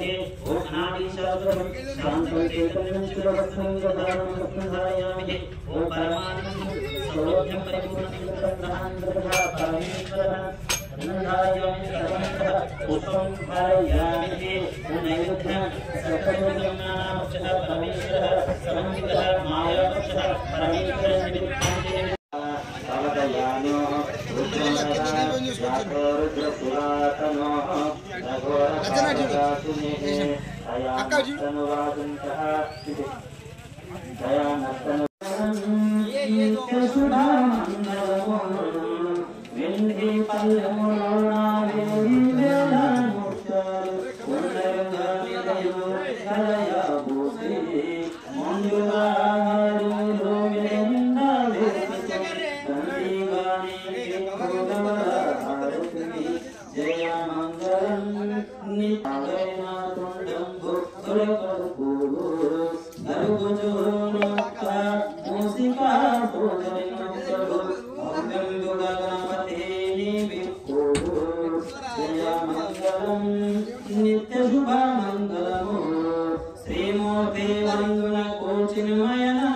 ధారయామి ఓం అనాదీశాసురం శాంతం చైతన్యం శివవత్సం గదానం వత్సం ధారయామి ఓం పరమానందం సౌలభ్యం పరిపూర్ణం పరమేశ్వరः ధారయామి సర్వంతః పుష్పం ధారయామి ఓం నైవేద్యం సర్వజన్మానామక్షः పరమేశ్వరः సమన్వితः మాయాపక్షः పరమేశ్వరः నిమిత్తాంతే అవదయానో రుద్రపురాతనో దయానస్తను వెండి నిత్య శుభ మంగళము శ్రీమూర్తి వంగున కోచిన్మయన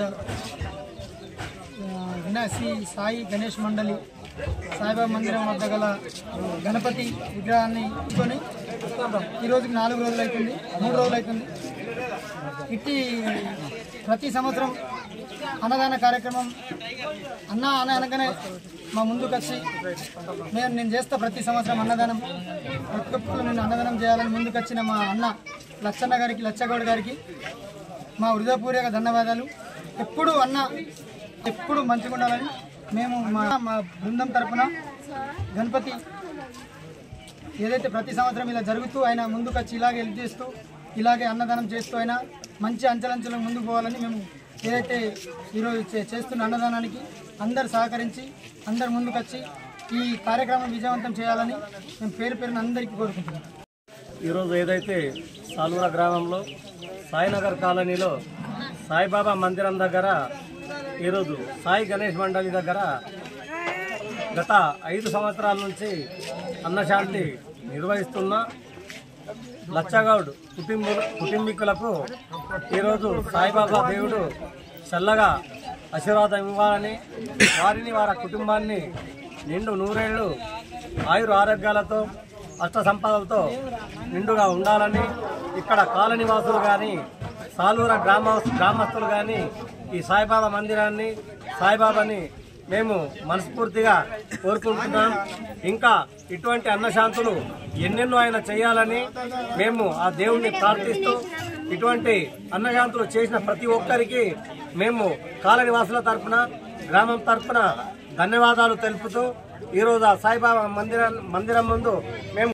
ఆ, వినా శ్రీ సాయి గణేష్ మండలి సాయిబాబా మందిరం వద్ద గల గణపతి విగ్రహాన్ని కొని ఈ రోజుకి నాలుగు రోజులు అవుతుంది మూడు రోజులు అవుతుంది ఇట్టి ప్రతి సంవత్సరం అన్నదాన కార్యక్రమం అన్న అన్న అనగానే మా ముందుకు వచ్చి నేను నేను చేస్తా ప్రతి సంవత్సరం అన్నదానం ప్రతి ఒక్కరు నేను అన్నదానం చేయాలని ముందుకు వచ్చిన మా అన్న లచ్చన్న గారికి లచ్చగౌడ్ గారికి మా హృదయపూర్వక ధన్యవాదాలు ఎప్పుడు అన్న ఎప్పుడు మంచిగా ఉండాలని మేము మా మా బృందం తరపున గణపతి ఏదైతే ప్రతి సంవత్సరం ఇలా జరుగుతూ ఆయన ముందుకు వచ్చి ఇలాగే హెల్ప్ చేస్తూ ఇలాగే అన్నదానం చేస్తూ ఆయన మంచి అంచెలంచెలు ముందుకు పోవాలని మేము ఏదైతే ఈరోజు చే- చేస్తున్న అన్నదానానికి అందరు సహకరించి అందరు ముందుకు వచ్చి ఈ కార్యక్రమం విజయవంతం చేయాలని మేము పేరు పేరున అందరికీ కోరుకుంటున్నాం ఈరోజు ఏదైతే సాలూర గ్రామంలో సాయినగర్ కాలనీలో సాయిబాబా మందిరం దగ్గర ఈరోజు సాయి గణేష్ మండలి దగ్గర గత ఐదు సంవత్సరాల నుంచి అన్నశాంతి నిర్వహిస్తున్న లచ్చగౌడ్ కుటుంబ కుటుంబీకులకు ఈరోజు సాయిబాబా దేవుడు చల్లగా ఆశీర్వాదం ఇవ్వాలని వారిని వారి కుటుంబాన్ని నిండు నూరేళ్లు ఆయుర ఆరోగ్యాలతో అష్ట సంపదలతో నిండుగా ఉండాలని ఇక్కడ కాలనీ వాసులు కానీ సాలూర గ్రామ గ్రామస్తులు కానీ ఈ సాయిబాబా మందిరాన్ని సాయిబాబాని మేము మనస్ఫూర్తిగా కోరుకుంటున్నాం ఇంకా ఇటువంటి అన్నశాంతులు ఎన్నెన్నో ఆయన చేయాలని మేము ఆ దేవుణ్ణి ప్రార్థిస్తూ ఇటువంటి అన్నశాంతులు చేసిన ప్రతి ఒక్కరికి మేము కాలనివాసుల తరపున గ్రామం తరపున ధన్యవాదాలు తెలుపుతూ ఈరోజు ఆ సాయిబాబా మందిరం మందిరం ముందు మేము